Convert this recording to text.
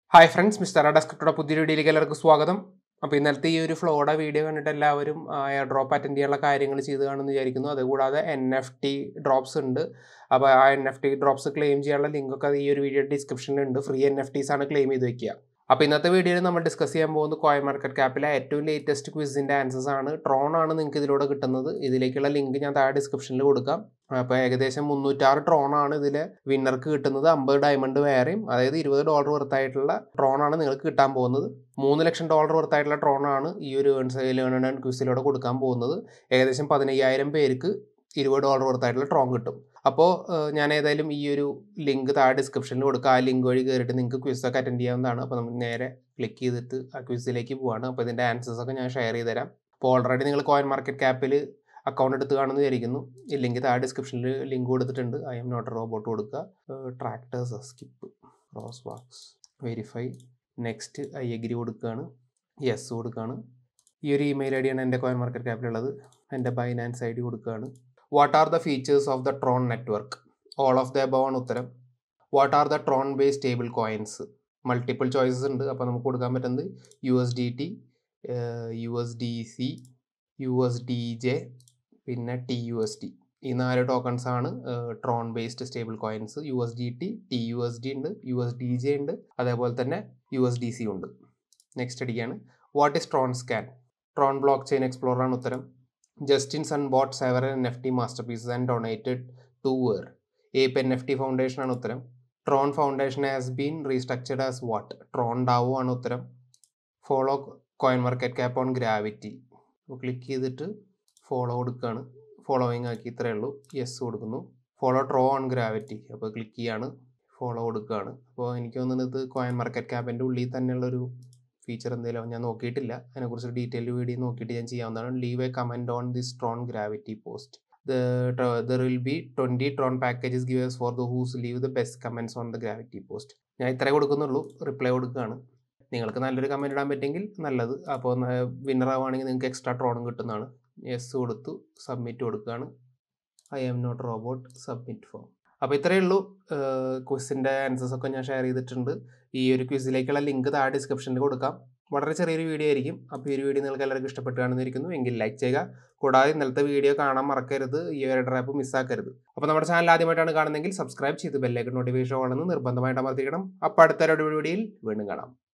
hi friends mister ഡെസ്ക്രിപ്റ്റോടെ പുതിയൊരു വീഡിയോയിലേക്ക് എല്ലാവർക്കും സ്വാഗതം അപ്പോൾ ഇന്നലത്തെ ഈ ഒരു ഫ്ലോയുടെ വീഡിയോ കണ്ടിട്ട് എല്ലാവരും എയർ ഡ്രോപ്പ് അറ്റൻഡ് ചെയ്യാനുള്ള കാര്യങ്ങൾ ചെയ്ത് കാണുമെന്ന് വിചാരിക്കുന്നു അതുകൂടാതെ എൻ എഫ് ടി ഡ്രോപ്സ് ഉണ്ട് അപ്പോൾ ആ N F T drops claim ചെയ്യാനുള്ള ലിങ്കൊക്കെ ഈ ഒരു വീഡിയോ ഡിസ്ക്രിപ്ഷനിലുണ്ട് ഫ്രീ എൻ എഫ് ടീസ് ആണ് ക്ലെയിം ചെയ്ത് വെക്കുക അപ്പോൾ ഇന്നത്തെ വീഡിയോയിൽ നമ്മൾ ഡിസ്കസ് ചെയ്യാൻ പോകുന്നത് കോയൻ മാർക്കറ്റ് ക്യാപ്പിലെ ഏറ്റവും ലേറ്റസ്റ്റ് ക്വിസിൻ്റെ ആൻസേഴ്സ് ആണ് ട്രോൺ ആണ് നിങ്ങൾക്ക് ഇതിലൂടെ കിട്ടുന്നത് ഇതിലേക്കുള്ള ലിങ്ക് ഞാൻ താഴെ ഡിസ്ക്രിപ്ഷനിൽ കൊടുക്കാം അപ്പോൾ ഏകദേശം മുന്നൂറ്റാറ് ട്രോൺ ആണ് ഇതിൽ വിന്നർക്ക് കിട്ടുന്നത് അമ്പത് ഡയമണ്ട് വേറെയും അതായത് ഇരുപത് ഡോളർ വർത്തായിട്ടുള്ള ട്രോൺ ആണ് നിങ്ങൾക്ക് കിട്ടാൻ പോകുന്നത് മൂന്ന് ലക്ഷം ഡോളർ വർത്തായിട്ടുള്ള ട്രോൺ ആണ് ഈ ഒരു ഏൺസ് ലേൺ ആൻഡ് ക്വിസിലൂടെ കൊടുക്കാൻ പോകുന്നത് ഏകദേശം പതിനയ്യായിരം പേർക്ക് ഇരുപത് ഡോളർ വർത്തായിട്ടുള്ള ട്രോൺ കിട്ടും അപ്പോൾ ഞാൻ ഏതായാലും ഈ ഒരു ലിങ്ക് താഴെ ഡിസ്ക്രിപ്ഷനിൽ കൊടുക്കുക ആ ലിങ്ക് വഴി കയറിയിട്ട് നിങ്ങൾക്ക് ക്വിസൊക്കെ അറ്റൻഡ് ചെയ്യാവുന്നതാണ് അപ്പോൾ നമുക്ക് നേരെ ക്ലിക്ക് ചെയ്തിട്ട് ആ ക്വിസിലേക്ക് പോവാണ് അപ്പോൾ ഇതിൻ്റെ ആൻസേഴ്സ് ഒക്കെ ഞാൻ ഷെയർ ചെയ്ത് തരാം അപ്പോൾ ഓൾറെഡി നിങ്ങൾ കോയിൻ മാർക്കറ്റ് ക്യാപ്പിൽ അക്കൗണ്ട് എടുത്ത് കാണുമെന്ന് വിചാരിക്കുന്നു ഇല്ലെങ്കിൽ താഴെ ഡിസ്ക്രിപ്ഷനിൽ ലിങ്ക് കൊടുത്തിട്ടുണ്ട് ഐ എം നോട്ട് റോബോട്ട് കൊടുക്കുക tractors skip crosswalks verify next I agree കൊടുക്കുകയാണ് യെസ് കൊടുക്കുകയാണ് ഈ ഒരു ഇമെയിൽ ഐ ഡിയാണ് എൻ്റെ കോയിൻ മാർക്കറ്റ് ക്യാപ്പിലുള്ളത് എൻ്റെ ബൈനാൻസ് ഐ ഡി കൊടുക്കുകയാണ് what are the features of the Tron network all of the above ആണ് ഉത്തരം what are the Tron base stable coins multiple choices ഉണ്ട് അപ്പോൾ നമുക്ക് കൊടുക്കാൻ പറ്റുന്നത് U S D T U S D C U S D J പിന്നെ T U S T ഈ നാല് ടോക്കൺസ് ആണ് Tron based stable coins U S D T T U S D ഉണ്ട് യു എസ് ഡി ജെ ഉണ്ട് അതേപോലെ തന്നെ U S D C ഉണ്ട് next അടിക്കുകയാണ് what is Tron scan Tron block chain explorer ആണ് ഉത്തരം Justin Sun bought several N F T master pieces and donated to where ape N F T foundation ആണ് ഉത്തരം Tron foundation has been restructured as what Tron DAO ആണ് ഉത്തരം follow coin market cap on Gravity click ചെയ്തിട്ട് follow കൊടുക്കുകയാണ് following ആക്കി ഇത്രയേ ഉള്ളൂ yes കൊടുക്കുന്നു ഫോളോ ട്രോ ഓൺ ഗ്രാവിറ്റി അപ്പോൾ ക്ലിക്ക് ചെയ്യാണ് ഫോളോ കൊടുക്കുകയാണ് അപ്പോൾ എനിക്ക് തോന്നുന്നത് കോയിൻ മാർക്കറ്റ് ക്യാപ്പിൻ്റെ ഉള്ളിൽ തന്നെയുള്ളൊരു ഫീച്ചർ എന്തെങ്കിലും ഞാൻ നോക്കിയിട്ടില്ല അതിനെക്കുറിച്ച് ഡീറ്റെയിൽ വീഡിയോ നോക്കിയിട്ട് ഞാൻ ചെയ്യാവുന്നതാണ് leave a comment on the Tron Gravity post there will be twenty Tron packages givers for the whose leave the best comments on the Gravity post ഞാൻ ഇത്രേ കൊടുക്കുന്നുള്ളൂ റിപ്ലൈ കൊടുക്കുകയാണ് നിങ്ങൾക്ക് നല്ലൊരു കമൻറ്റ് ഇടാൻ പറ്റുമെങ്കിൽ നല്ലത് അപ്പോൾ വിന്നർ ആവുകയാണെങ്കിൽ നിങ്ങൾക്ക് എക്സ്ട്രാ ട്രോണും കിട്ടുന്നതാണ് യെസ് കൊടുത്തു സബ്മിറ്റ് കൊടുക്കുകയാണ് I'm not robot submit form അപ്പോൾ ഇത്രയേ ഉള്ളൂ ക്വിസിൻ്റെ ആൻസേഴ്സ് ഒക്കെ ഞാൻ ഷെയർ ചെയ്തിട്ടുണ്ട് ഈ ഒരു ക്വിസിലേക്കുള്ള ലിങ്ക് താഴെ ഡിസ്ക്രിപ്ഷനിൽ കൊടുക്കാം വളരെ ചെറിയൊരു വീഡിയോ ആയിരിക്കും അപ്പോൾ ഈ ഒരു വീഡിയോ നിങ്ങൾക്ക് എല്ലാവർക്കും ഇഷ്ടപ്പെട്ട് കാണുന്നിരിക്കുന്നു എങ്കിൽ ലൈക്ക് ചെയ്യുക കൂടാതെ ഇന്നലത്തെ വീഡിയോ കാണാൻ മറക്കരുത് ഈ ഒരു ഡ്രാപ്പ് മിസ്സാക്കരുത് അപ്പോൾ നമ്മുടെ ചാനൽ ആദ്യമായിട്ടാണ് കാണുന്നതെങ്കിൽ സബ്സ്ക്രൈബ് ചെയ്ത് ബെല്ലൈക്കൺ നോട്ടിഫിക്കേഷൻ ആണെന്ന് നിർബന്ധമായിട്ട് അമർത്തിക്കണം അപ്പോൾ അടുത്ത ഒരു വീഡിയോയിൽ വീണ്ടും കാണാം